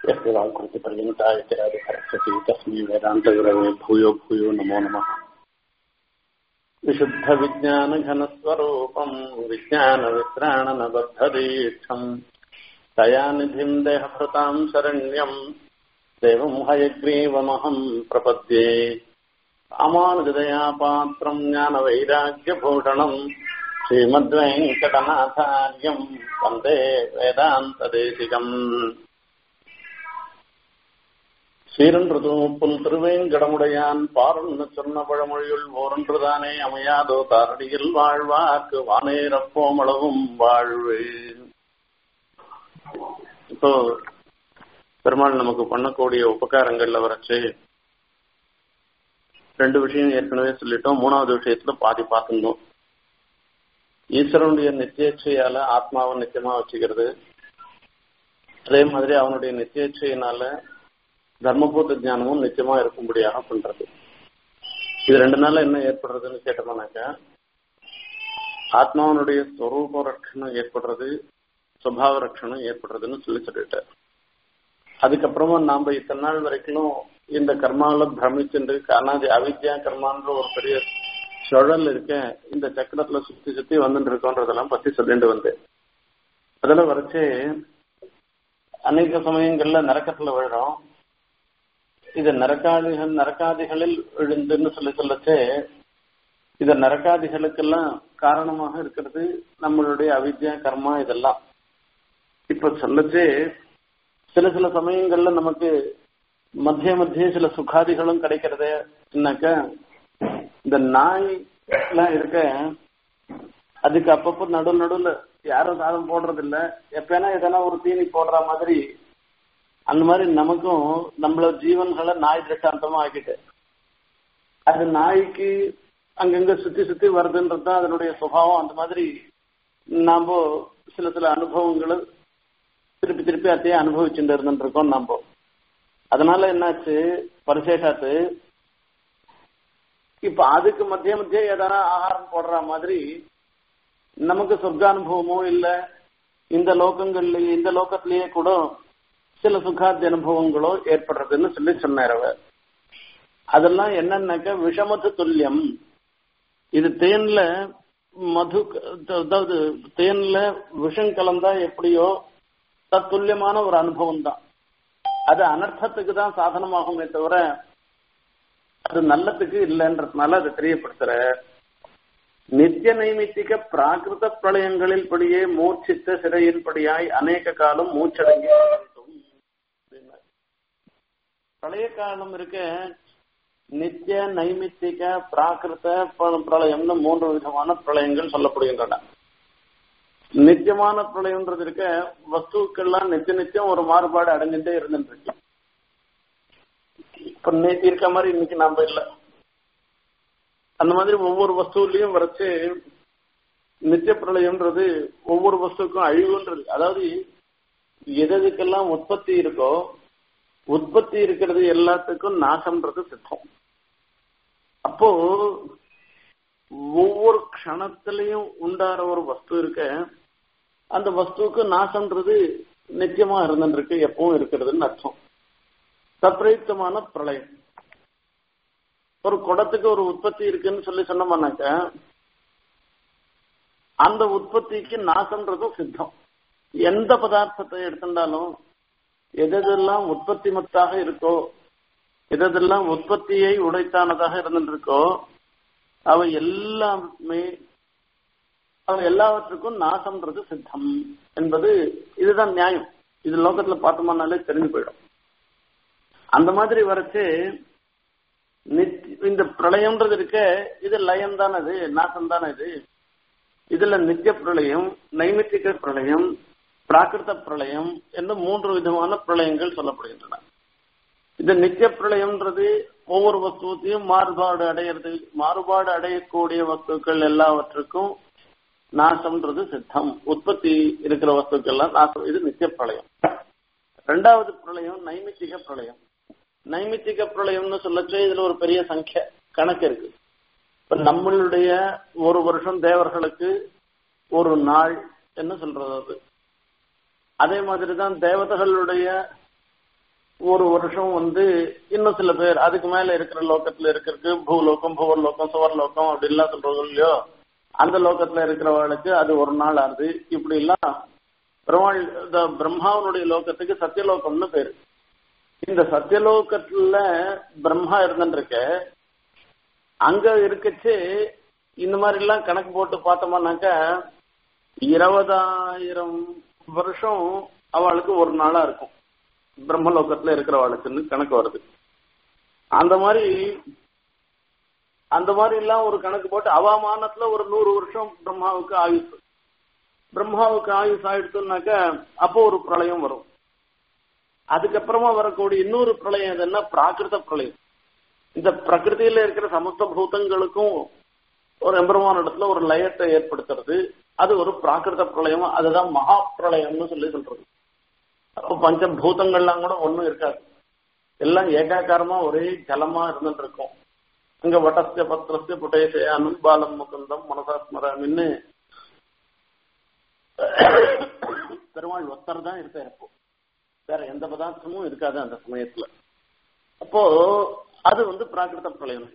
यस्य वाक्कृतिपर्यन्ता इत्यादि सरस्वती तस्मै वेदान्तगुरवे भूयो भूयो नमो नमः विशुद्धविज्ञानघनस्वरूपम् विज्ञानवित्राणनबद्धदीक्षम् दयानिधिम् देहभृताम् शरण्यम् देवम् हयग्रीवमहम् प्रपद्ये रामानुजदयापात्रम् ज्ञानवैराग्यभूषणम् श्रीमद्वेङ्कटनाथार्यम् वन्दे वेदान्तदेशिकम् சீரன்றதும் திருவேங்கடமுடையான் பாருன்னு சொன்ன பழமொழியுள் ஓரொன்றுதானே அமையாதோ தாரடியில் வாழ்வாக்கு வானேரப்போமளவும் வாழ்வு இப்போ பெருமாள் நமக்கு பண்ணக்கூடிய உபகாரங்கள்ல வரைச்சு ரெண்டு விஷயம் ஏற்கனவே சொல்லிட்டோம் மூணாவது விஷயத்துல பாதி பார்த்துருந்தோம் ஈஸ்வரனுடைய நித்தியச்சையால ஆத்மாவை நித்தியமா வச்சுக்கிறது அதே மாதிரி அவனுடைய நித்தியச்சையினால தர்மபூத ஞானமும் நிச்சயமா இருக்கும்படியாக பண்றது இது ரெண்டு நாள்ல என்ன ஏற்படுறதுன்னு கேட்டோம்னாக்கா ஆத்மாவனுடைய ஸ்வரூப ரட்சணம் ஏற்படுறது சுபாவ ரட்சணம் ஏற்படுறதுன்னு சொல்லி சொல்லிட்டார் அதுக்கப்புறமா நாம இத்தனை நாள் வரைக்கும் இந்த கர்மாவில பிரமிச்சுட்டு அனாதி அவித்யா கர்மான்ற ஒரு பெரிய சுழல் இருக்க இந்த சக்கரத்துல சுத்தி சுத்தி வந்துட்டு இருக்கோன்றதெல்லாம் பத்தி சொல்லிட்டு வந்தேன் அதுல வரைச்சு அநேக சமயங்கள்ல நரக்கத்துல விழுறோம் இது நரக்காதிகள் நரக்காதிகளில் விழுந்துன்னு சொல்லி சொல்லச்சே இது நரக்காதிகளுக்கெல்லாம் காரணமாக இருக்கிறது நம்மளுடைய அவித்யா கர்மா இதெல்லாம் இப்ப சொல்லச்சே சில சில சமயங்கள்ல நமக்கு மத்திய மத்திய சில சுகாதிகளும் கிடைக்கிறதே என்னக்க இந்த நாய் எல்லாம் இருக்க அதுக்கு அப்பப்போ நடு நடுவில் யாரும் சாதம் போடுறது இல்ல எப்பனா எதனா ஒரு தீனி போடுற மாதிரி அந்த மாதிரி நமக்கும் நம்மள ஜீவன்களை நாய் திருஷ்டாந்தமா ஆக்கிட்டு அது நாய்க்கு அங்கங்க சுத்தி சுத்தி வருதுன்றது தான் அதனுடைய சுபாவம் அந்த மாதிரி நாம சில சில அனுபவங்களை திருப்பி திருப்பி அத்தையே அனுபவிச்சுட்டு இருந்துட்டு இருக்கோம் நாம அதனால என்னாச்சு பரிசேஷாத்து இப்ப அதுக்கு மத்திய மத்திய எதனா ஆகாரம் போடுற மாதிரி நமக்கு சொர்க்கானுபவமோ இல்ல இந்த லோகங்கள்லயே இந்த லோகத்திலேயே கூட சில சுகாத்திய அனுபவங்களோ ஏற்படுறதுன்னு சொல்லி சொன்னார் அவர் அதெல்லாம் என்னன்னாக்க விஷமத்து துல்லியம் இது தேன்ல மது அதாவது தேன்ல விஷம் கலந்தா எப்படியோ தத்துல்யமான ஒரு அனுபவம் தான் அது அனர்த்தத்துக்கு தான் சாதனமாகுமே தவிர அது நல்லத்துக்கு இல்லைன்றதுனால அதை தெரியப்படுத்துற நித்திய நைமித்திக பிராகிருத பிரளயங்களில் படியே மூர்ச்சித்த சிறையின்படியாய் அநேக காலம் மூச்சடங்கி பிரளய காலம் இருக்க நித்திய நைமித்திக பிராகிருத பிரளயம்னு மூன்று விதமான பிரளயங்கள் சொல்லப்படுகின்றன நித்தியமான பிரளயம்ன்றது இருக்க வஸ்துக்கள்லாம் நித்திய நித்தியம் ஒரு மாறுபாடு அடைஞ்சுட்டே இருந்துட்டு இருக்கு இப்ப நேற்று இருக்க மாதிரி இன்னைக்கு நாம இல்ல அந்த மாதிரி ஒவ்வொரு வஸ்துலையும் வரைச்சு நித்திய பிரளயம்ன்றது ஒவ்வொரு வஸ்துக்கும் அழிவுன்றது அதாவது எதுக்கெல்லாம் உற்பத்தி இருக்கோ உற்பத்தி இருக்கிறது எல்லாத்துக்கும் நாசம்ன்றது சித்தம் அப்போ ஒவ்வொரு க்ஷணத்திலையும் உண்டார ஒரு வஸ்து இருக்க அந்த வஸ்துவுக்கு நாசம்ன்றது நிச்சயமா இருந்துருக்கு எப்பவும் இருக்கிறதுன்னு அர்த்தம் தத்ரயுக்தமான பிரளயம் ஒரு குடத்துக்கு ஒரு உற்பத்தி இருக்குன்னு சொல்லி சொன்னோம்னாக்க அந்த உற்பத்திக்கு நாசம்ன்றதும் சித்தம் எந்த பதார்த்தத்தை எடுத்துட்டாலும் எதெல்லாம் உற்பத்தி மத்தாக இருக்கோ எதெல்லாம் உற்பத்தியை உடைத்தானதாக இருந்துருக்கோ அவை எல்லாமே அவை எல்லாவற்றுக்கும் நாசம்ன்றது சித்தம் என்பது இதுதான் நியாயம் இது லோகத்துல பார்த்தோம்னாலே தெரிஞ்சு போயிடும் அந்த மாதிரி வரைச்சு இந்த பிரளயம்ன்றது இருக்க இது லயம் தானே இது நாசம் தானே இது இதுல நித்திய பிரளயம் நைமித்திக பிரளயம் பிராகிருத பிரளயம் என்று மூன்று விதமான பிரளயங்கள் சொல்லப்படுகின்றன இந்த நித்திய பிரளயம்ன்றது ஒவ்வொரு வஸ்துவத்தையும் மாறுபாடு அடையிறது மாறுபாடு அடையக்கூடிய வஸ்துக்கள் எல்லாவற்றுக்கும் நாசம்ன்றது சித்தம் உற்பத்தி இருக்கிற வஸ்துக்கள்லாம் நாசம் இது நித்திய பிரளயம் ரெண்டாவது பிரளயம் நைமித்திக பிரளயம் நைமித்திக பிரளயம்னு சொல்லச்சு இதுல ஒரு பெரிய சங்கிய கணக்கு இருக்கு இப்ப நம்மளுடைய ஒரு வருஷம் தேவர்களுக்கு ஒரு நாள் என்ன சொல்றது அது அதே மாதிரிதான் தேவதைகளுடைய ஒரு வருஷம் வந்து இன்னும் சில பேர் அதுக்கு மேல இருக்கிற லோக்கத்துல இருக்கிறதுக்கு பூலோகம் புவர்லோகம் சுவர்லோகம் அப்படி எல்லாம் சொல்றது இல்லையோ அந்த லோகத்துல இருக்கிறவர்களுக்கு அது ஒரு நாள் ஆகுது இப்படி எல்லாம் பெருமாள் இந்த பிரம்மாவனுடைய லோகத்துக்கு சத்தியலோகம்னு பேரு இந்த சத்தியலோகத்துல பிரம்மா இருந்துருக்க அங்க இருக்கச்சு இந்த மாதிரி எல்லாம் கணக்கு போட்டு பார்த்தோம்னாக்க இருபதாயிரம் வருஷம் அவளுக்கு ஒரு நாளா இருக்கும் பிரம்மலோகத்துல இருக்கிறவளுக்குன்னு கணக்கு வருது அந்த மாதிரி அந்த மாதிரி எல்லாம் ஒரு கணக்கு போட்டு அவாமானத்துல ஒரு நூறு வருஷம் பிரம்மாவுக்கு ஆயுஷ் பிரம்மாவுக்கு ஆயுஷ் ஆயிடுச்சுனாக்க அப்போ ஒரு பிரளயம் வரும் அதுக்கப்புறமா வரக்கூடிய இன்னொரு பிரளயம் எதுன்னா பிராகிருத பிரளயம் இந்த பிரகிருதியில இருக்கிற சமஸ்த பூதங்களுக்கும் ஒரு எம்பெருமான இடத்துல ஒரு லயத்தை ஏற்படுத்துறது அது ஒரு பிராகிருத பிரளயம் அதுதான் மகா பிரளயம்னு சொல்லி சொல்றது அப்போ பஞ்சபூதங்கள்லாம் கூட ஒன்றும் இருக்காது எல்லாம் ஏகாக்காரமா ஒரே ஜலமா இருந்துட்டு இருக்கும் அங்க வட்டஸ்ய பத்திரஸ்ய புட்டேசே அனுபாலம் முகுந்தம் மனசாஸ்மரமின்னு பெருமாள் ஒத்தர் தான் இருப்பார் அப்போ வேற எந்த பதார்த்தமும் இருக்காது அந்த சமயத்துல அப்போ அது வந்து பிராகிருத பிரளயம்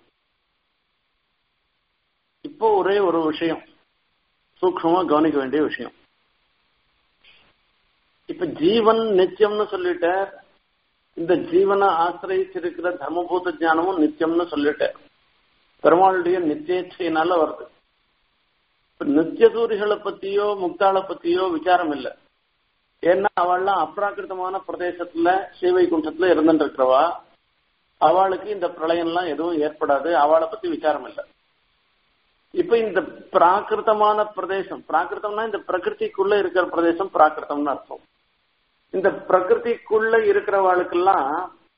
இப்போ ஒரே ஒரு விஷயம் சூக்ஷமா கவனிக்க வேண்டிய விஷயம் இப்ப ஜீவன் நித்தியம்னு சொல்லிட்ட இந்த ஜீவனை ஆசிரியிருக்கிற தர்மபூத ஞானமும் நித்தியம்னு சொல்லிட்டேன் பெருமாளுடைய நித்தியேச்சையினால வருது நித்தியசூரிகளை பத்தியோ முக்தாளை பத்தியோ விசாரம் இல்லை ஏன்னா அவள்லாம் அப்ராக்கிருத்தமான பிரதேசத்துல ஸ்ரீவைகுண்டத்துல இருந்துட்டு இருக்கிறவா அவளுக்கு இந்த பிரளயம்லாம் எதுவும் ஏற்படாது அவளை பத்தி விசாரம் இல்லை இப்ப இந்த பிராகிருத்தமான பிரதேசம் பிராகிருத்தம்னா இந்த பிரகிருதிக்குள்ள இருக்கிற பிரதேசம் பிராகிருத்தம்னு அர்த்தம் இந்த பிரகிருதிக்குள்ள இருக்கிறவாளுக்கெல்லாம்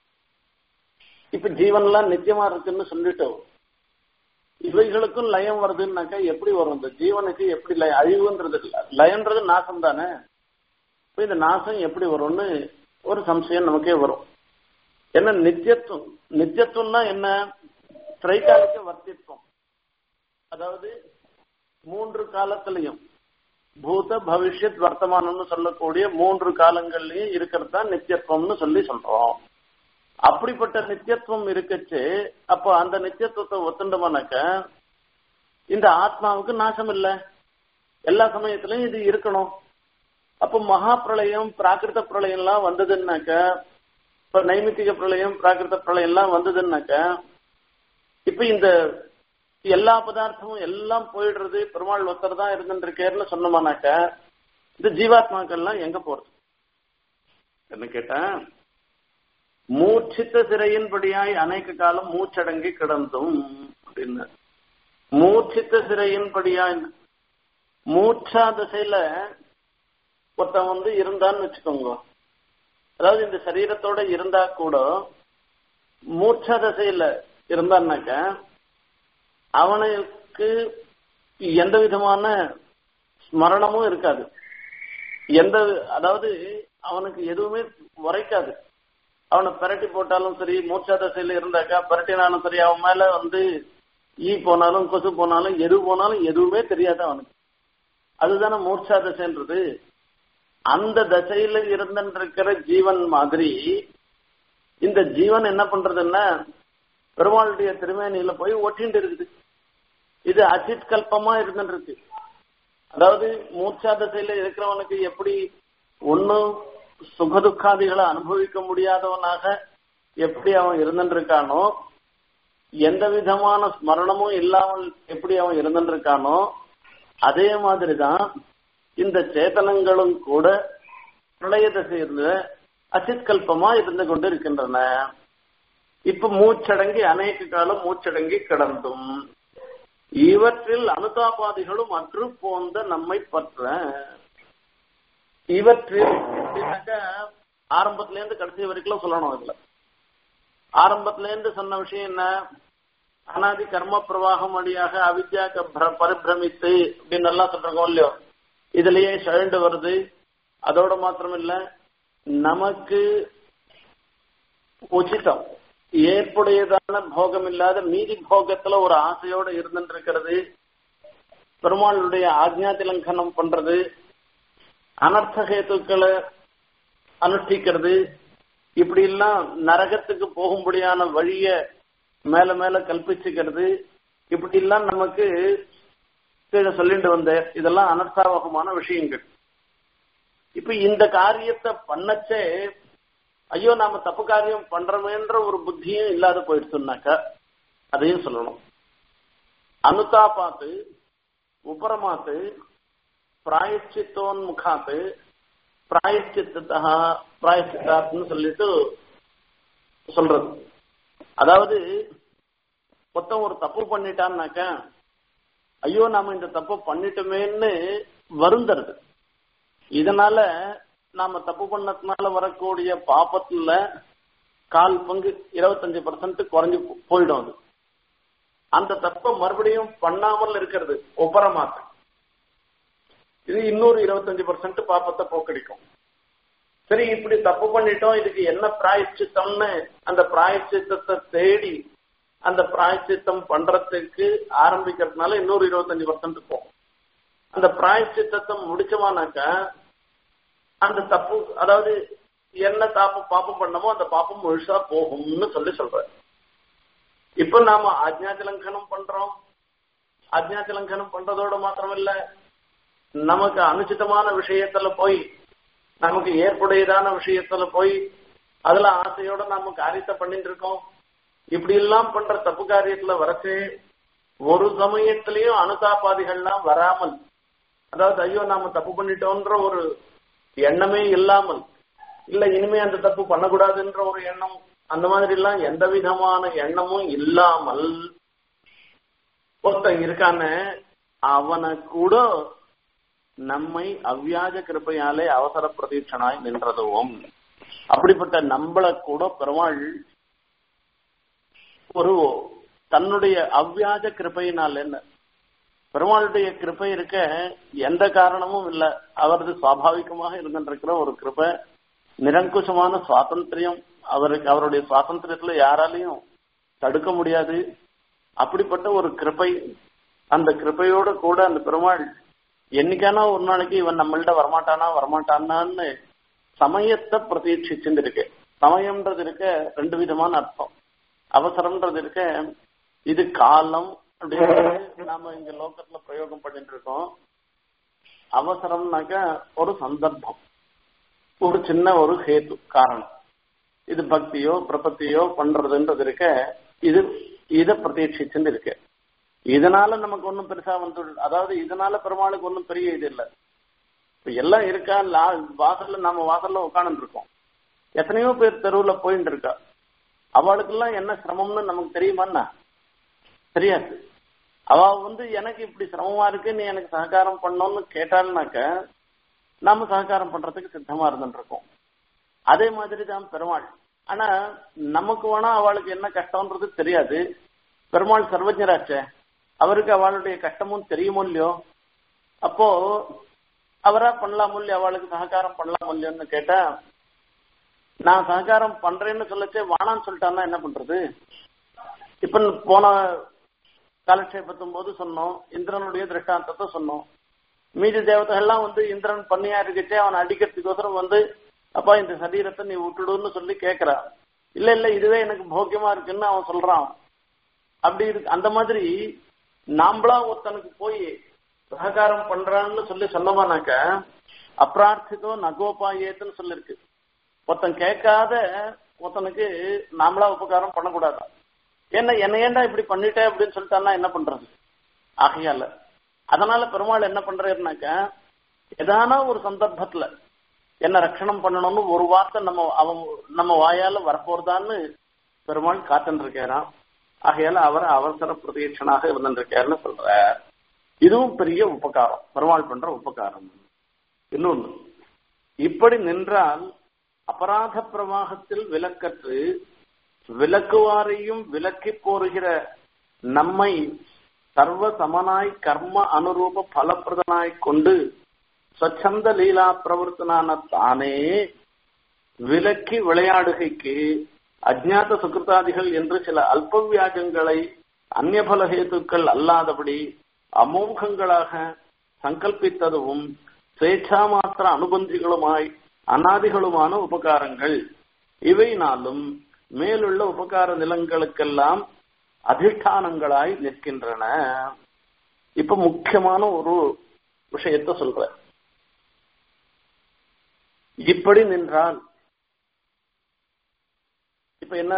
இப்ப ஜீவன்லாம் நித்தியமா இருக்குன்னு சொல்லிட்டோம் இவைகளுக்கும் லயம் வருதுன்னாக்கா எப்படி வரும் இந்த ஜீவனுக்கு எப்படி லயம் அழிவுன்றது இல்ல லயன்றது நாசம் தானே இப்ப இந்த நாசம் எப்படி வரும்னு ஒரு சம்சயம் நமக்கே வரும் என்ன நித்தியத்துவம் நித்தியத்துவம்னா என்ன திரைகாலிக்க வர்த்தித்வம் அதாவது மூன்று காலத்திலையும் பூத பவிஷ்யத் வர்த்தமானம்னு சொல்லக்கூடிய மூன்று காலங்கள்லயும் இருக்கிறது தான் நித்தியத்துவம்னு சொல்லி சொல்றோம் அப்படிப்பட்ட நித்தியத்துவம் இருக்கச்சு அப்போ அந்த நித்தியத்துவத்தை ஒத்துண்டோம்னாக்க இந்த ஆத்மாவுக்கு நாசம் இல்லை எல்லா சமயத்திலையும் இது இருக்கணும் அப்போ மகா பிரளயம் பிராகிருத பிரளயம் எல்லாம் வந்ததுன்னாக்க இப்ப நைமித்திக பிரளயம் பிராகிருத பிரளயம் எல்லாம் வந்ததுன்னாக்க இப்ப இந்த எல்லா பதார்த்தமும் எல்லாம் போயிடுறது பெருமாள் ஒருத்தர் தான் இருந்துருக்கேன்னு சொன்னோமானாக்க இந்த ஜீவாத்மாக்கள்லாம் எங்க போறது என்ன கேட்டேன் மூச்சித்த சிறையின்படியாய் அநேக காலம் மூச்சடங்கி கிடந்தும் அப்படின்னு மூச்சித்த சிறையின்படியாய் மூச்சா திசையில ஒருத்தன் வந்து இருந்தான்னு வச்சுக்கோங்க அதாவது இந்த சரீரத்தோட இருந்தா கூட மூச்சா திசையில இருந்தான்னாக்க அவனுக்கு எந்த விதமான ஸ்மரணமும் இருக்காது எந்த அதாவது அவனுக்கு எதுவுமே உரைக்காது அவனை பிரட்டி போட்டாலும் சரி மூச்சா தசையில இருந்தாக்கா பிரட்டினாலும் சரி அவன் மேல வந்து ஈ போனாலும் கொசு போனாலும் எது போனாலும் எதுவுமே தெரியாது அவனுக்கு அதுதானே மூர்ச்சா தசைன்றது அந்த தசையில இருந்திருக்கிற ஜீவன் மாதிரி இந்த ஜீவன் என்ன பண்றதுன்னா பெருமாளுடைய திருமேனியில போய் ஒட்டிட்டு இருக்குது இது அச்சித் கல்பமா இருந்துட்டு இருக்கு அதாவது மூச்சா தசையில இருக்கிறவனுக்கு எப்படி ஒன்னும் சுகதுக்காதிகளை அனுபவிக்க முடியாதவனாக எப்படி அவன் இருந்துருக்கானோ எந்த விதமான ஸ்மரணமும் இல்லாமல் எப்படி அவன் இருந்துருக்கானோ அதே மாதிரிதான் இந்த சேத்தனங்களும் கூட பிரளய தசையில அச்சித்கல்பமா இருந்து கொண்டு இருக்கின்றன இப்ப மூச்சடங்கி அநேக காலம் மூச்சடங்கி கிடந்தும் இவற்றில் அனுதாபாதிகளும் அற்று போந்த நம்மை பற்ற இவற்றில் அப்படின்னாக்க ஆரம்பத்துல இருந்து கடைசி வரைக்கும் சொல்லணும் இதுல ஆரம்பத்துல இருந்து சொன்ன விஷயம் என்ன அனாதி கர்ம பிரவாகம் வழியாக அவித்யா பரிபிரமித்து அப்படின்னு எல்லாம் சொல்றோம் இல்லையோ இதுலயே சழண்டு வருது அதோட மாத்திரம் இல்ல நமக்கு உச்சிதம் ஏற்புடையதான போகம் இல்லாத மீதி போகத்துல ஒரு ஆசையோட இருந்துட்டு இருக்கிறது பெருமாளுடைய ஆக்ஞா திலங்கனம் பண்றது அனர்த்த ஹேத்துக்களை அனுஷ்டிக்கிறது இப்படி எல்லாம் நரகத்துக்கு போகும்படியான வழிய மேல மேல கல்பிச்சுக்கிறது இப்படி எல்லாம் நமக்கு கீழே சொல்லிட்டு வந்த இதெல்லாம் அனர்த்தாவகமான விஷயங்கள் இப்ப இந்த காரியத்தை பண்ணச்சே ஐயோ நாம தப்பு காரியம் பண்றோமேன்ற ஒரு புத்தியும் இல்லாத போயிடுச்சுனாக்கா அதையும் சொல்லணும் அனுதாபாத்து உபரமாத்து பிராயச்சித்தோன்முகாத்து பிராயச்சித்தா பிராயச்சித்தாத்னு சொல்லிட்டு சொல்றது அதாவது மொத்தம் ஒரு தப்பு பண்ணிட்டான்னாக்க ஐயோ நாம இந்த தப்பு பண்ணிட்டோமேன்னு வருந்துறது இதனால நாம தப்பு பண்ணதுனால வரக்கூடிய பாப்பத்துல கால் பங்கு இருபத்தஞ்சு பர்சன்ட் குறைஞ்சு போயிடும் அது அந்த தப்பை மறுபடியும் பண்ணாமல் இருக்கிறது ஒப்பரமாத்து இது இன்னொரு இருபத்தஞ்சு பர்சன்ட் பாப்பத்தை போக்கடிக்கும் சரி இப்படி தப்பு பண்ணிட்டோம் இதுக்கு என்ன பிராயச்சித்தம்னு அந்த பிராயச்சித்தத்தை தேடி அந்த பிராயச்சித்தம் பண்றதுக்கு ஆரம்பிக்கிறதுனால இன்னொரு இருபத்தஞ்சு பர்சன்ட் போகும் அந்த பிராயச்சித்தத்தை முடிச்சோமானாக்கா அந்த தப்பு அதாவது என்ன தாப்பு பாப்பம் பண்ணமோ அந்த பாப்பம் முழுசா போகும்னு சொல்லி சொல்ற இப்ப நாம ஆஜ்ஞாதிலங்கனம் பண்றோம் ஆஜ்ஞாதிலங்கனம் பண்றதோட மாத்திரம் இல்ல நமக்கு அனுச்சிதமான விஷயத்துல போய் நமக்கு ஏற்புடையதான விஷயத்துல போய் அதுல ஆசையோட நாம காரியத்தை பண்ணிட்டு இருக்கோம் இப்படி எல்லாம் பண்ற தப்பு காரியத்துல வரச்சு ஒரு சமயத்திலையும் அனுதாபாதிகள்லாம் வராமல் அதாவது ஐயோ நாம தப்பு பண்ணிட்டோன்ற ஒரு எண்ணமே இல்லாமல் இல்ல இனிமே அந்த தப்பு பண்ணக்கூடாதுன்ற ஒரு எண்ணம் அந்த மாதிரி எல்லாம் எந்த விதமான எண்ணமும் இல்லாமல் ஒருத்தன் இருக்கான அவனை கூட நம்மை அவ்வியாஜ கிருப்பையாலே அவசர பிரதீட்சனாய் நின்றதுவோம் அப்படிப்பட்ட நம்மளை கூட பெருமாள் ஒரு தன்னுடைய அவ்வியாஜ கிருப்பையினால் என்ன பெருமாளுடைய கிருப்பை இருக்க எந்த காரணமும் இல்ல அவரது சுவாபாவிகமாக இருந்திருக்கிற ஒரு கிருப்பை நிரங்குஷமான சுவாதந்திரியம் அவருக்கு அவருடைய சுவாதந்திரத்துல யாராலையும் தடுக்க முடியாது அப்படிப்பட்ட ஒரு கிருப்பை அந்த கிருப்பையோட கூட அந்த பெருமாள் என்னைக்கானா ஒரு நாளைக்கு இவன் நம்மள்ட்ட வரமாட்டானா வரமாட்டானான்னு சமயத்தை பிரதீட்சிச்சுட்டு இருக்கு சமயம்ன்றது இருக்க ரெண்டு விதமான அர்த்தம் அவசரம்ன்றது இருக்க இது காலம் அப்படின்னு நாம இங்க லோக்கத்துல பிரயோகம் பண்ணிட்டு இருக்கோம் அவசரம்னாக்க ஒரு சந்தர்ப்பம் ஒரு சின்ன ஒரு ஹேத்து காரணம் இது பக்தியோ பிரபத்தியோ பண்றதுன்றது இருக்க இது இத பிரதீட்சிச்சுன்னு இருக்கு இதனால நமக்கு ஒன்றும் பெருசா வந்து அதாவது இதனால பெருமாளுக்கு ஒன்றும் பெரிய இது இல்லை இப்ப எல்லாம் இருக்கா வாசல்ல நம்ம வாசல்ல உட்காந்து இருக்கோம் எத்தனையோ பேர் தெருவுல போயிட்டு இருக்கா அவளுக்கெல்லாம் என்ன சிரமம்னு நமக்கு தெரியுமாண்ணா தெரியாது அவ வந்து எனக்கு இப்படி சிரமமா இருக்கு நீ எனக்கு சககாரம் பண்ணோம்னு கேட்டாள்னாக்க நாம சககாரம் பண்றதுக்கு சித்தமா இருந்துட்டு இருக்கோம் அதே மாதிரி தான் பெருமாள் ஆனா நமக்கு வேணா அவளுக்கு என்ன கஷ்டம்ன்றது தெரியாது பெருமாள் சர்வஜராச்சே அவருக்கு அவளுடைய கஷ்டமும் தெரியுமோ இல்லையோ அப்போ அவரா பண்ணலாம் இல்லையோ அவளுக்கு சககாரம் பண்ணலாம் இல்லையோன்னு கேட்டா நான் சககாரம் பண்றேன்னு சொல்லச்சே வானான்னு சொல்லிட்டான்னா என்ன பண்றது இப்ப போன காலட்சேபத்தும் போது சொன்னோம் இந்திரனுடைய திருஷ்டாந்தத்தை சொன்னோம் மீதி தேவதைகள்லாம் வந்து இந்திரன் பண்ணியா இருக்கச்சே அவனை அடிக்கிறதுக்கோசரம் வந்து அப்பா இந்த சரீரத்தை நீ விட்டுடுன்னு சொல்லி கேட்கிறான் இல்ல இல்ல இதுவே எனக்கு போக்கியமா இருக்குன்னு அவன் சொல்றான் அப்படி இருக்கு அந்த மாதிரி நாம்பளா ஒருத்தனுக்கு போய் சககாரம் பண்றான்னு சொல்லி சொன்னோமானாக்க அப்பிரார்த்திதோ நகோபாயேத்துன்னு சொல்லிருக்கு ஒருத்தன் கேட்காத ஒருத்தனுக்கு நாமளா உபகாரம் பண்ணக்கூடாது என்ன என்ன ஏண்டா இப்படி பண்ணிட்டே அப்படின்னு சொல்லிட்டான்னா என்ன பண்றது ஆகையால அதனால பெருமாள் என்ன பண்றாருனாக்க ஏதான ஒரு சந்தர்ப்பத்துல என்ன ரட்சணம் பண்ணணும்னு ஒரு வார்த்தை நம்ம அவன் நம்ம வாயால வரப்போறதான்னு பெருமாள் காத்துட்டு இருக்காராம் ஆகையால அவர் அவசர பிரதீட்சனாக இருந்துருக்காருன்னு சொல்ற இதுவும் பெரிய உபகாரம் பெருமாள் பண்ற உபகாரம் இன்னொன்னு இப்படி நின்றால் அபராத பிரவாகத்தில் விலக்கற்று விலக்குவாரையும் விலக்கி போருகிற நம்மை சர்வ சமனாய் கர்ம அனுரூப பலப்பிரதனாய் கொண்டு ஸ்வச்சந்த லீலா பிரவர்த்தனான தானே விலக்கி விளையாடுகைக்கு அஜ்ஞாத சுகிருத்தாதிகள் என்று சில அல்பவியாஜங்களை அந்நியபல ஹேத்துக்கள் அல்லாதபடி அமோகங்களாக சங்கல்பித்ததும் ஸ்வேச்சாமாத்திர அனுபந்திகளுமாய் அனாதிகளுமான உபகாரங்கள் இவையினாலும் மேலுள்ள உபகார நிலங்களுக்கெல்லாம் அதிஷ்டானங்களாய் நிற்கின்றன இப்ப முக்கியமான ஒரு விஷயத்த சொல்ற இப்படி நின்றால் இப்ப என்ன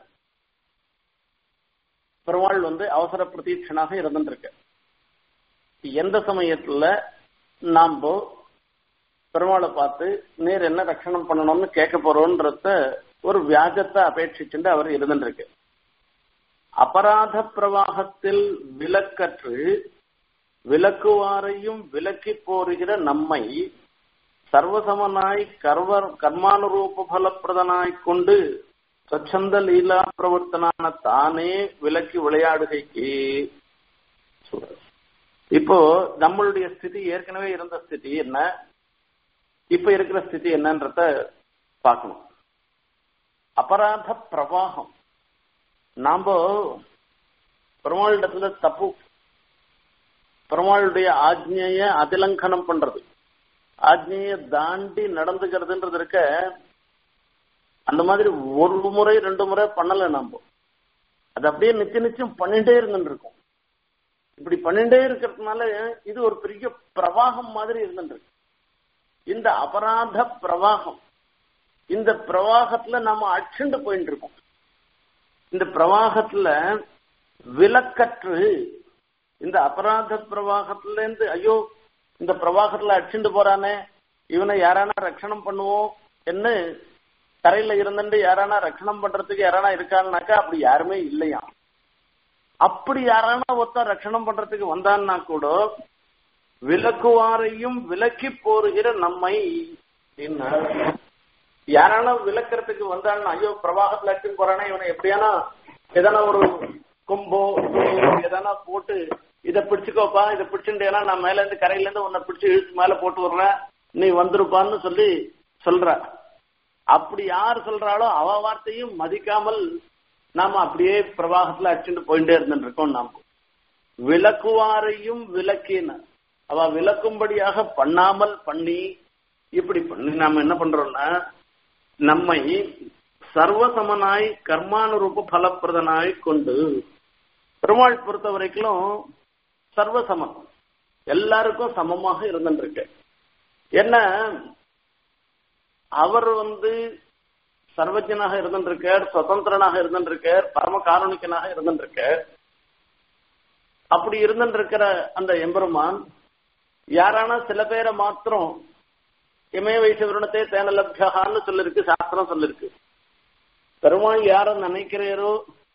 பெருமாள் வந்து அவசர பிரதீட்சனாக இருந்துருக்கு எந்த சமயத்துல நாம் பெருமாளை பார்த்து நேர் என்ன ரட்சணம் பண்ணணும்னு கேட்க போறோன்றத ஒரு வியாஜத்தை அபேட்சிச்சுட்டு அவர் இருந்துருக்கு அபராத பிரவாகத்தில் விலக்கற்று விலக்குவாரையும் விலக்கி போருகிற நம்மை சர்வசமனாய் கர்வ கர்மானுரூப பலப்பிரதனாய் கொண்டு ஸ்வச்சந்த லீலா பிரவர்த்தனான தானே விலக்கி விளையாடுகைக்கு இப்போ நம்மளுடைய ஸ்திதி ஏற்கனவே இருந்த ஸ்திதி என்ன இப்ப இருக்கிற ஸ்திதி என்னன்றத பார்க்கணும் அபராத பிரவாகம் நாம பெருமாளிடத்துல தப்பு பெருமாளுடைய ஆஜ்ஞைய அதிலங்கனம் பண்றது ஆஜ்ஞைய தாண்டி நடந்துக்கிறதுன்றது இருக்க அந்த மாதிரி ஒரு முறை ரெண்டு முறை பண்ணல நாம அது அப்படியே நித்திய நிச்சயம் பண்ணிட்டே இருந்துட்டு இருக்கோம் இப்படி பண்ணிட்டே இருக்கிறதுனால இது ஒரு பெரிய பிரவாகம் மாதிரி இருந்துட்டு இருக்கு இந்த அபராத பிரவாகம் இந்த பிரவாகத்துல நாம அச்சுண்டு போயிட்டு இருக்கோம் இந்த பிரவாகத்துல விலக்கற்று இந்த அபராத பிரவாகத்துல இருந்து ஐயோ இந்த பிரவாகத்துல அடிச்சுட்டு போறானே இவனை யாரானா ரட்சணம் பண்ணுவோம் என்ன கரையில இருந்துட்டு யாரானா ரட்சணம் பண்றதுக்கு யாரானா இருக்கான்னாக்கா அப்படி யாருமே இல்லையா அப்படி யாரானா ஒருத்தன் ரட்சணம் பண்றதுக்கு வந்தான்னா கூட விலக்குவாரையும் விலக்கி போருகிற நம்மை யாரானா விளக்குறதுக்கு வந்தான்னா ஐயோ பிரவாகத்துல அடிச்சுட்டு போறானே இவனை எப்படியானா எதனா ஒரு கொம்போ எதனா போட்டு இத பிடிச்சுக்கோப்பா இதை பிடிச்சுட்டேனா நான் மேல இருந்து கரையில இருந்து உன்னை பிடிச்சு இழுத்து மேல போட்டு வர்றேன் நீ வந்துருப்பான்னு சொல்லி சொல்ற அப்படி யார் சொல்றாளோ அவ வார்த்தையும் மதிக்காமல் நாம அப்படியே பிரவாகத்துல அடிச்சுட்டு போயிட்டே இருந்துட்டு இருக்கோம் நாம விளக்குவாரையும் விளக்கின அவ விளக்கும்படியாக பண்ணாமல் பண்ணி இப்படி பண்ணி நாம என்ன பண்றோம்னா நம்மை சர்வசமனாய் கர்மானுரூப பலப்பிரதனாய் கொண்டு பெருமாள் பொறுத்த வரைக்கும் சர்வசமம் எல்லாருக்கும் சமமாக இருந்துருக்கு என்ன அவர் வந்து சர்வஜனாக இருந்துருக்கார் சுதந்திரனாக இருந்துருக்கார் பரம காரணிக்கனாக இருந்துருக்கார் அப்படி இருந்துருக்கிற அந்த எம்பெருமான் யாரானா சில பேரை மாத்திரம் இமய வைசவருணத்தை தேனலப்யகான்னு சொல்லிருக்கு சாஸ்திரம் சொல்லிருக்கு பெருமாள் யார நினைக்கிறீரோ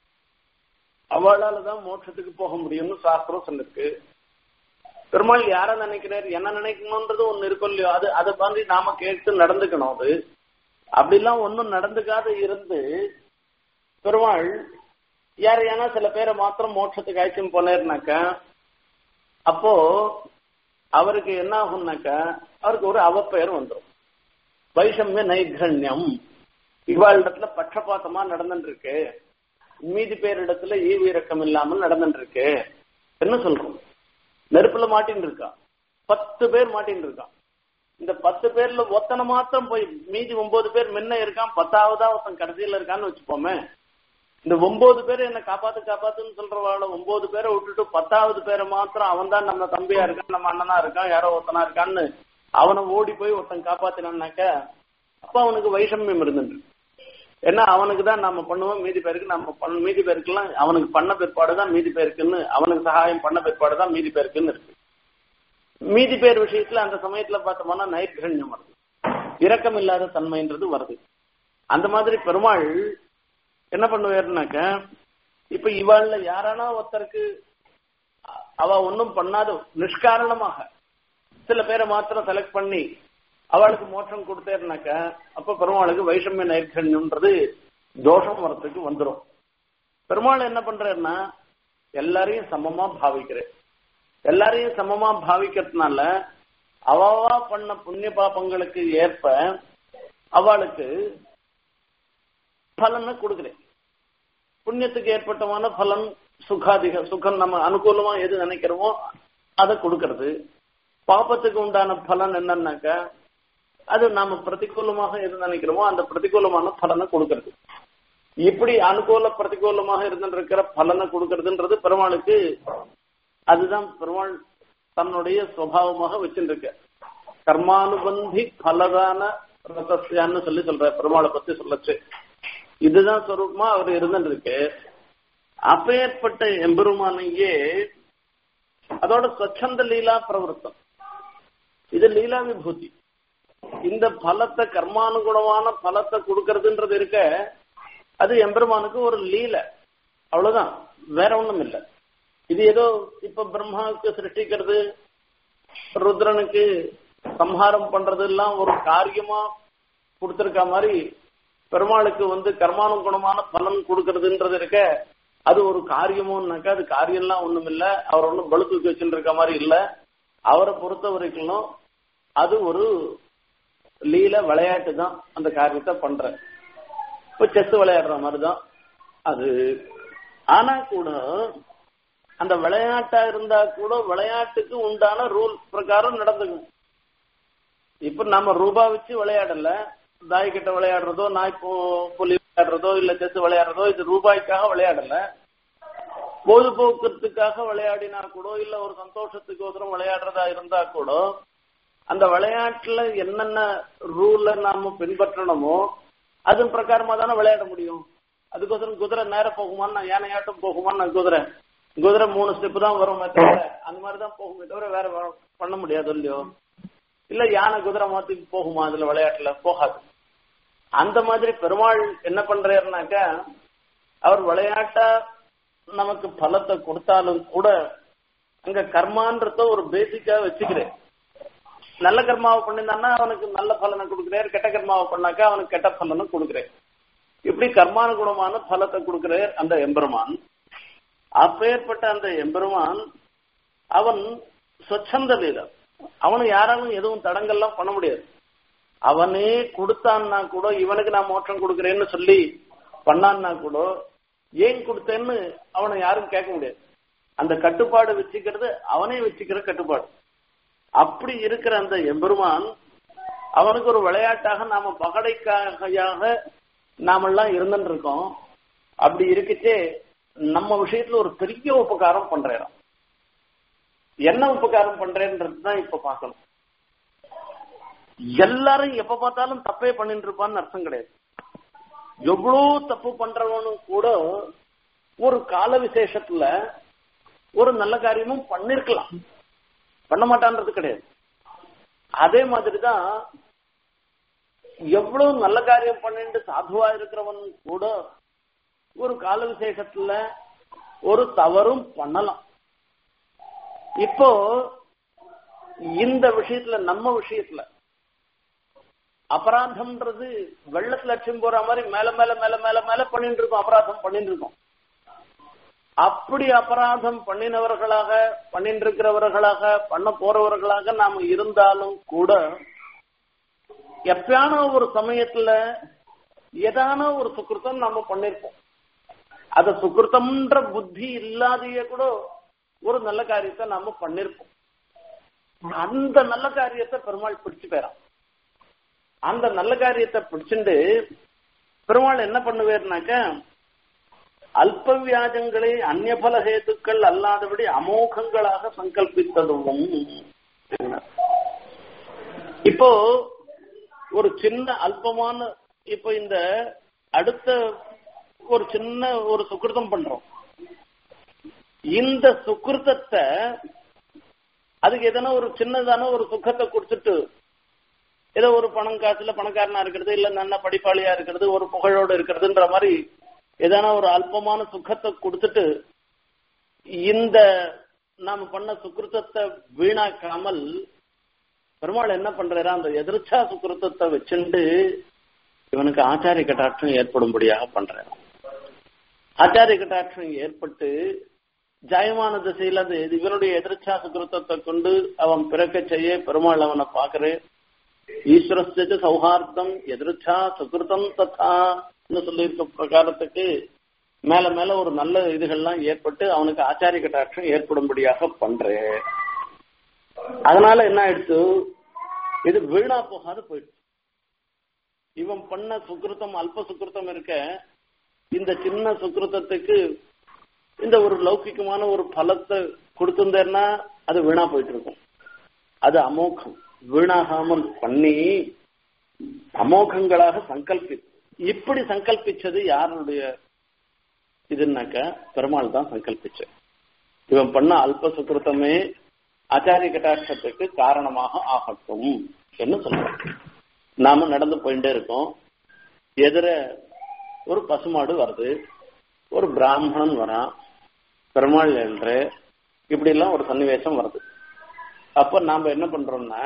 அவளால தான் மோட்சத்துக்கு போக முடியும்னு சாஸ்திரம் சொல்லிருக்கு பெருமாள் யார நினைக்கிறார் என்ன நினைக்கணும்ன்றது ஒண்ணு இருக்கும் இல்லையோ அது அதை மாதிரி நாம கேட்டு நடந்துக்கணும் அது அப்படிலாம் ஒன்னும் நடந்துக்காத இருந்து பெருமாள் யார் ஏன்னா சில பேரை மாத்திரம் மோட்சத்துக்கு அழைச்சும் போனேர்னாக்கா அப்போ அவருக்கு என்ன ஆகும்னாக்கா அவருக்கு ஒரு அவப்பெயர் வந்துடும் வைஷமிய நைகண்யம் இவாளிடத்துல பட்சபாத்தமா நடந்துட்டு இருக்கு மீதி பேரிடத்துல ஈவிரக்கம் இல்லாமல் நடந்துட்டு இருக்கு என்ன சொல்றோம் நெருப்புல மாட்டின்னு இருக்கான் பத்து பேர் மாட்டின்னு இருக்கான் இந்த பத்து பேர்ல ஒத்தனை மாத்திரம் போய் மீதி ஒன்பது பேர் முன்ன இருக்கான் பத்தாவதா ஒருத்தன் கடைசியில இருக்கான்னு வச்சுப்போமே இந்த ஒன்பது பேர் என்ன காப்பாத்து காப்பாத்துன்னு சொல்றவாள ஒன்பது பேரை விட்டுட்டு பத்தாவது பேரை மாத்திரம் அவன் தான் நம்ம தம்பியா இருக்கான் நம்ம அண்ணனா இருக்கான் யாரோ ஒருத்தனா இருக்கான்னு அவனை ஓடி போய் ஒருத்தன் காப்பாத்தினான்னாக்க அப்ப அவனுக்கு வைஷமியம் இருந்துட்டு ஏன்னா அவனுக்கு தான் நம்ம பண்ணுவோம் மீதி பேருக்கு நம்ம பண்ண மீதி பேருக்குலாம் அவனுக்கு பண்ண பிற்பாடு தான் மீதி பேருக்குன்னு அவனுக்கு சகாயம் பண்ண பிற்பாடு தான் மீதி பேருக்குன்னு இருக்கு மீதி பேர் விஷயத்துல அந்த சமயத்துல பார்த்தோம்னா நைர்கண்யம் வருது இரக்கம் இல்லாத தன்மைன்றது வருது அந்த மாதிரி பெருமாள் என்ன பண்ணுவாருனாக்க இப்ப இவாள்ல யாரானா ஒருத்தருக்கு அவ ஒன்னும் பண்ணாத நிஷ்காரணமாக சில பேரை மாத்திரம் செலக்ட் பண்ணி அவளுக்கு மோட்சம் கொடுத்தேன்னாக்க அப்ப பெருமாளுக்கு வைஷமிய நைர்கண்யம்ன்றது தோஷம் வரத்துக்கு வந்துடும் பெருமாள் என்ன பண்றாருன்னா எல்லாரையும் சமமா பாவிக்கிறேன் எல்லாரையும் சமமா பாவிக்கிறதுனால அவவா பண்ண புண்ணிய பாபங்களுக்கு ஏற்ப அவளுக்கு பலனை கொடுக்குறேன் புண்ணியத்துக்கு ஏற்பட்டமான பலன் சுகாதிக சுகம் நம்ம அனுகூலமா எது நினைக்கிறோமோ அதை கொடுக்கறது பாப்பத்துக்கு உண்டான பலன் என்னன்னாக்கா அது நாம பிரதிகூலமாக எது நினைக்கிறோமோ அந்த பிரதிகூலமான பலனை கொடுக்கறது இப்படி அனுகூல பிரதிகூலமாக இருந்திருக்கிற பலனை கொடுக்கறதுன்றது பெருமாளுக்கு அதுதான் பெருமாள் தன்னுடைய சுவாவமாக வச்சுருக்க கர்மானுபந்தி பலதான ரதஸ்யான்னு சொல்லி சொல்ற பெருமாளை பத்தி சொல்லச்சு இதுதான் சொரூபமா அவர் இருந்துருக்கு அப்பேற்பட்ட எம்பெருமானையே அதோட ஸ்வச்சந்த லீலா பிரவருத்தம் இது லீலா விபூதி இந்த பலத்தை கர்மானுகுணமான பலத்தை கொடுக்கறதுன்றது இருக்க அது எம்பெருமானுக்கு ஒரு லீல அவ்வளவுதான் வேற ஒண்ணும் இல்லை இது ஏதோ இப்ப பிரம்மாவுக்கு சிருஷ்டிக்கிறது ருத்ரனுக்கு சம்ஹாரம் பண்றது எல்லாம் ஒரு காரியமா கொடுத்திருக்க மாதிரி பெருமாளுக்கு வந்து கர்மானுகுணமான பலன் கொடுக்கறதுன்றது இருக்க அது ஒரு காரியமோனாக்கா அது காரியம்லாம் ஒண்ணும் இல்ல அவர் ஒன்றும் பலு தூக்கி வச்சுட்டு இருக்க மாதிரி இல்ல அவரை பொறுத்த வரைக்கும் அது ஒரு லீல விளையாட்டு தான் அந்த காரியத்தை பண்ற இப்ப செஸ் விளையாடுற மாதிரிதான் அது ஆனா கூட அந்த விளையாட்டா இருந்தா கூட விளையாட்டுக்கு உண்டான ரூல் பிரகாரம் நடந்துக்கும் இப்ப நம்ம ரூபா வச்சு விளையாடல தாய் கிட்ட விளையாடுறதோ நாய் புலி விளையாடுறதோ இல்ல செஸ் விளையாடுறதோ இது ரூபாய்க்காக விளையாடல பொழுதுபோக்குறதுக்காக விளையாடினா கூட இல்ல ஒரு சந்தோஷத்துக்கோசரம் விளையாடுறதா இருந்தா கூட அந்த விளையாட்டுல என்னென்ன ரூல்ல நாம பின்பற்றணுமோ அதன் பிரகாரமா தானே விளையாட முடியும் அதுக்கோசரம் குதிரை நேரம் போகுமான்னு யானையாட்டம் போகுமான்னு குதிரை குதிரை மூணு ஸ்டெப் தான் வரும் தவிர அந்த மாதிரிதான் போகுமே தவிர வேற பண்ண முடியாது இல்லையோ இல்ல யானை குதிரை மாத்தி போகுமா அதுல விளையாட்டுல போகாது அந்த மாதிரி பெருமாள் என்ன பண்றாருனாக்கா அவர் விளையாட்டா நமக்கு பலத்தை கொடுத்தாலும் கூட அங்க கர்மான்றத ஒரு பேசிக்கா வச்சுக்கிறேன் நல்ல கர்மாவை பண்ணியிருந்தான்னா அவனுக்கு நல்ல பலனை கொடுக்குறாரு கெட்ட கர்மாவை பண்ணாக்கா அவனுக்கு கெட்ட பலனை கொடுக்குறேன் இப்படி கர்மானுகுணமான பலத்தை கொடுக்கிறார் அந்த எம்பெருமான் அப்பேற்பட்ட அந்த எம்பெருமான் அவன் சொச்சந்த லீலர் அவனு யாராலும் எதுவும் தடங்கள்லாம் பண்ண முடியாது அவனே கொடுத்தான்னா கூட இவனுக்கு நான் மோட்சம் கொடுக்குறேன்னு சொல்லி பண்ணான்னா கூட ஏன் கொடுத்தேன்னு அவனை யாரும் கேட்க முடியாது அந்த கட்டுப்பாடு வச்சுக்கிறது அவனே வச்சுக்கிற கட்டுப்பாடு அப்படி இருக்கிற அந்த எம்பெருமான் அவனுக்கு ஒரு விளையாட்டாக நாம பகடைக்காக நாமெல்லாம் இருந்துட்டு இருக்கோம் அப்படி இருக்கச்சே நம்ம விஷயத்துல ஒரு பெரிய உபகாரம் பண்றேன் என்ன உபகாரம் பண்றேன்றது தான் இப்ப பார்க்கணும் எல்லாரும் எப்ப பார்த்தாலும் தப்பே பண்ணிட்டு இருப்பான்னு அர்த்தம் கிடையாது எவ்வளவு தப்பு பண்றவனும் கூட ஒரு கால விசேஷத்துல ஒரு நல்ல காரியமும் பண்ணிருக்கலாம் பண்ண மாட்டான்றது கிடையாது அதே மாதிரிதான் எவ்வளவு நல்ல காரியம் பண்ணிட்டு சாதுவா இருக்கிறவன் கூட ஒரு கால விசேஷத்துல ஒரு தவறும் பண்ணலாம் இப்போ இந்த விஷயத்துல நம்ம விஷயத்துல அபராதம்ன்றது வெள்ளத்துல அச்சும் போற மாதிரி மேல மேல மேல மேல மேல பண்ணிட்டு இருக்கோம் அபராதம் பண்ணிட்டு இருக்கோம் அப்படி அபராதம் பண்ணினவர்களாக பண்ணிட்டு இருக்கிறவர்களாக பண்ண போறவர்களாக நாம இருந்தாலும் கூட எப்பயான ஒரு சமயத்துல ஏதான ஒரு சுக்கிருத்தம் நாம பண்ணிருப்போம் அத சுக்கிருத்தம்ன்ற புத்தி இல்லாதையே கூட ஒரு நல்ல காரியத்தை நாம பண்ணிருப்போம் அந்த நல்ல காரியத்தை பெருமாள் பிடிச்சு போயிறான் அந்த நல்ல காரியத்தை பிடிச்சுண்டு பெருமாள் என்ன பண்ணுவார்னாக்க அல்ப வியாஜங்களை அந்நியபல ஹேத்துக்கள் அல்லாதபடி அமோகங்களாக சங்கல்பித்ததும் இப்போ ஒரு சின்ன அல்பமான இப்போ இந்த அடுத்த ஒரு சின்ன ஒரு சுக்கிருத்தம் பண்றோம் இந்த சுக்கிருத்தத்தை அதுக்கு எதனா ஒரு சின்னதான ஒரு சுக்கத்தை கொடுத்துட்டு ஏதோ ஒரு பணம் காசுல பணக்காரனா இருக்கிறது இல்ல நல்ல படிப்பாளியா இருக்கிறது ஒரு புகழோடு இருக்கிறதுன்ற மாதிரி ஏதான ஒரு அல்பமான சுக்கத்தை கொடுத்துட்டு இந்த நாம பண்ண சுக்கிருத்தத்தை வீணாக்காமல் பெருமாள் என்ன பண்றாரா அந்த எதிர்ச்சா சுக்கிருத்தத்தை வச்சுண்டு இவனுக்கு ஆச்சாரிய கட்டாட்சம் ஏற்படும்படியாக பண்றான் ஆச்சாரிய கட்டாட்சம் ஏற்பட்டு ஜாயமான திசையில அந்த இவனுடைய எதிர்ச்சா சுக்கிருத்தத்தை கொண்டு அவன் பிறக்க செய்ய பெருமாள் அவனை பாக்குறேன் ஈஸ்வரஸ்து சௌஹார்த்தம் எதிர்ச்சா சுகிருத்தம் தத்தான்னு சொல்லியிருக்க பிரகாரத்துக்கு மேல மேல ஒரு நல்ல இதுகள்லாம் ஏற்பட்டு அவனுக்கு ஆச்சாரிய கட்டாட்சம் ஏற்படும்படியாக பண்றேன் அதனால என்ன ஆயிடுச்சு இது வீணா போகாது போயிடுச்சு இவன் பண்ண சுக்கிருத்தம் அல்ப சுக்கிருத்தம் இருக்க இந்த சின்ன சுக்கிருத்தத்துக்கு இந்த ஒரு லௌகிகமான ஒரு பலத்தை கொடுத்திருந்தேன்னா அது வீணா போயிட்டு இருக்கும் அது அமோகம் வீணாகாமல் பண்ணி அமோகங்களாக சங்கல்பி இப்படி சங்கல்பிச்சது யாருடைய இதுனாக்க பெருமாள் தான் சங்கல்பிச்ச இவன் பண்ண அல்ப சுக்கிருத்தமே ஆச்சாரிய கட்டாட்சத்துக்கு காரணமாக ஆகட்டும் என்று சொல்றான் நாம நடந்து போயிட்டே இருக்கோம் எதிர ஒரு பசுமாடு வருது ஒரு பிராமணன் வரான் பெருமாள் என்று இப்படி எல்லாம் ஒரு சன்னிவேசம் வருது அப்ப நாம என்ன பண்றோம்னா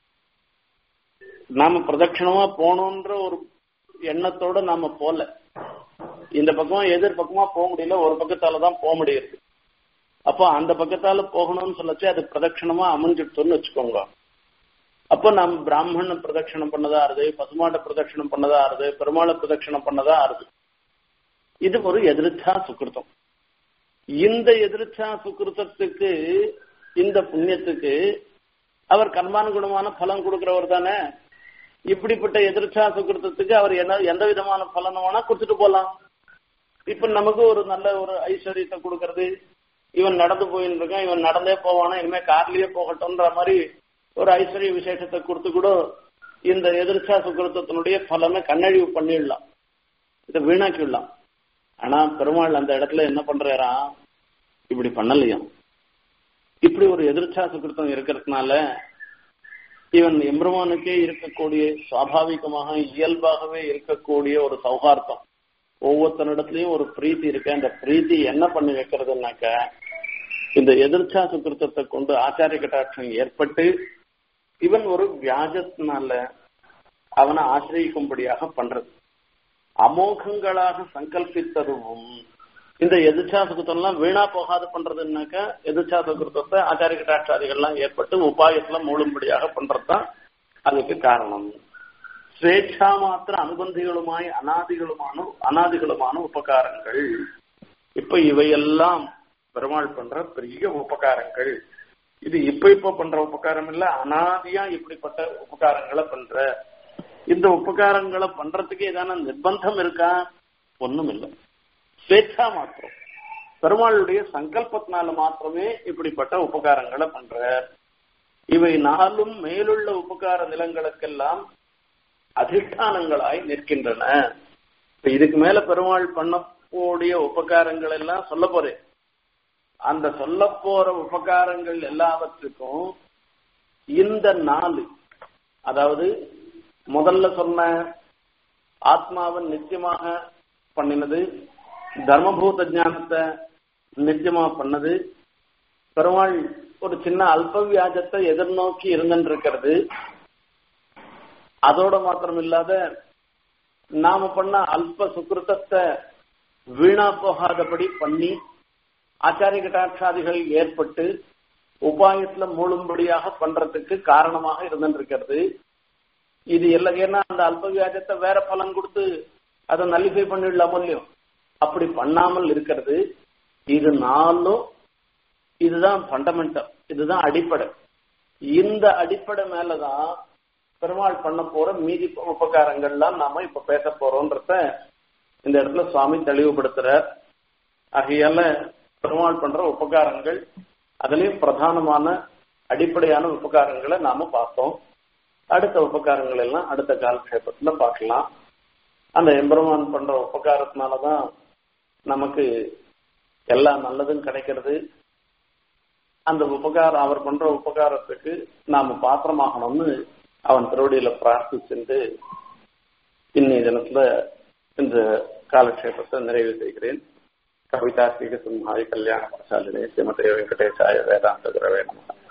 நாம பிரதட்சணமா போகணுன்ற ஒரு எண்ணத்தோட நாம போல இந்த பக்கம் எதிர் பக்கமா போக முடியல ஒரு பக்கத்தால தான் போக முடியுது அப்போ அந்த பக்கத்தால போகணும்னு சொல்லச்சு அது பிரதட்சணமா அமைஞ்சிடுத்தோன்னு வச்சுக்கோங்க அப்போ நம்ம பிராமண பிரதட்சணம் பண்ணதா ஆறுது பசுமாட்ட பிரதட்சணம் பண்ணதா ஆறுது பெருமாளை பிரதட்சணம் பண்ணதா ஆறுது இது ஒரு எதிர்ச்சா சுக்கிருத்தம் இந்த எதிர்ச்சா சுக்கிருத்தத்துக்கு இந்த புண்ணியத்துக்கு அவர் கர்மானுகுணமான பலன் கொடுக்கிறவர் தானே இப்படிப்பட்ட எதிர்ச்சா சுக்கிருத்தத்துக்கு அவர் என்ன எந்த விதமான பலன் வேணா கொடுத்துட்டு போலாம் இப்ப நமக்கு ஒரு நல்ல ஒரு ஐஸ்வர்யத்தை கொடுக்கறது இவன் நடந்து போயின்னு இருக்கான் இவன் நடந்தே போவானா இனிமே கார்லயே போகட்டும்ன்ற மாதிரி ஒரு ஐஸ்வர்ய விசேஷத்தை கொடுத்து கூட இந்த எதிர்ச்சா சுக்கிரத்தினுடைய பலனை கண்ணழிவு பண்ணிடலாம் இதை வீணாக்கிடலாம் ஆனா பெருமாள் அந்த இடத்துல என்ன பண்றாராம் இப்படி பண்ணலையாம் இப்படி ஒரு எதிர்ச்சா சுக்கிருத்தம் இருக்கிறதுனால இவன் எம்பெருமானுக்கே இருக்கக்கூடிய சுவாபாவிகமாக இயல்பாகவே இருக்கக்கூடிய ஒரு சௌகார்த்தம் ஒவ்வொருத்தனிடத்துலயும் ஒரு பிரீத்தி இருக்கு அந்த பிரீத்தி என்ன பண்ணி வைக்கிறதுனாக்க இந்த எதிர்ச்சா சுக்கிருத்தத்தை கொண்டு ஆச்சாரிய கட்டாட்சம் ஏற்பட்டு இவன் ஒரு வியாஜத்தினால அவனை ஆசிரியிக்கும்படியாக பண்றது அமோகங்களாக சங்கல்பித்ததும் இந்த எதிர்ச்சா சுகிருத்தம்லாம் வீணா போகாது பண்றதுனாக்க எதிர்ச்சா சுகிருத்தத்தை ஆச்சாரிய கட்டாட்சாதிகள்லாம் ஏற்பட்டு உபாயத்துல மூழும்படியாக பண்றதுதான் அதுக்கு காரணம் ஸ்வேட்சா மாத்திர அனுபந்திகளுமாய் அனாதிகளுமான அனாதிகளுமான உபகாரங்கள் இப்ப இவையெல்லாம் பெருமாள் பண்ற பெரிய உபகாரங்கள் இது இப்ப இப்ப பண்ற உபகாரம் இல்ல அனாதியா இப்படிப்பட்ட உபகாரங்களை பண்ற இந்த உபகாரங்களை பண்றதுக்கு ஏதான நிர்பந்தம் இருக்கா ஒண்ணும் இல்லை ஸ்வேச்சா மாத்திரம் பெருமாளுடைய சங்கல்பத்தினால மாத்திரமே இப்படிப்பட்ட உபகாரங்களை பண்ற இவை நாளும் மேலுள்ள உபகார நிலங்களுக்கெல்லாம் அதிஷ்டானங்களாய் நிற்கின்றன இதுக்கு மேல பெருமாள் பண்ணக்கூடிய உபகாரங்கள் எல்லாம் சொல்ல போறேன் அந்த சொல்ல போற உபகாரங்கள் எல்லாவற்றுக்கும் இந்த நாலு அதாவது முதல்ல சொன்ன ஆத்மாவன் நிச்சயமாக பண்ணினது தர்மபூத ஞானத்தை நிச்சயமா பண்ணது பெருமாள் ஒரு சின்ன அல்ப வியாஜத்தை எதிர்நோக்கி இருந்துருக்கிறது அதோட மாத்திரம் இல்லாத நாம பண்ண அல்ப சுக்கிருத்தத்தை வீணா போகாதபடி பண்ணி ஆச்சாரிய கட்டாட்சாதிகள் ஏற்பட்டு உபாயத்துல மூழும்படியாக பண்றதுக்கு காரணமாக இருந்துருக்கிறது இது எல்லாம் ஏன்னா அந்த அல்ப வியாஜத்தை வேற பலன் கொடுத்து அதை நல்லிஃபை பண்ணிடலாமோ இல்லையோ அப்படி பண்ணாமல் இருக்கிறது இது நாளும் இதுதான் ஃபண்டமெண்டல் இதுதான் அடிப்படை இந்த அடிப்படை மேலதான் பெருமாள் பண்ண போற மீதி உபகாரங்கள்லாம் நாம இப்ப பேச போறோம்ன்றத இந்த இடத்துல சுவாமி தெளிவுபடுத்துறார் ஆகையால பெருமாள் பண்ற உபகாரங்கள் அதுலயும் பிரதானமான அடிப்படையான உபகாரங்களை நாம பார்த்தோம் அடுத்த உபகாரங்கள் எல்லாம் அடுத்த காலக்ஷேபத்துல பார்க்கலாம் அந்த எம்பெருமான் பண்ற உபகாரத்தினாலதான் நமக்கு எல்லா நல்லதும் கிடைக்கிறது அந்த உபகாரம் அவர் பண்ற உபகாரத்துக்கு நாம பாத்திரமாகணும்னு அவன் திருவடியில பிரார்த்திச்சுட்டு இன்னைய தினத்துல இந்த காலக்ஷேபத்தை நிறைவு செய்கிறேன் கவிதா ஸ்ரீக சிம்ஹாய் கல்யாண பிரசாலினே ஸ்ரீமதே வெங்கடேசாய வேதாந்த குரவே நம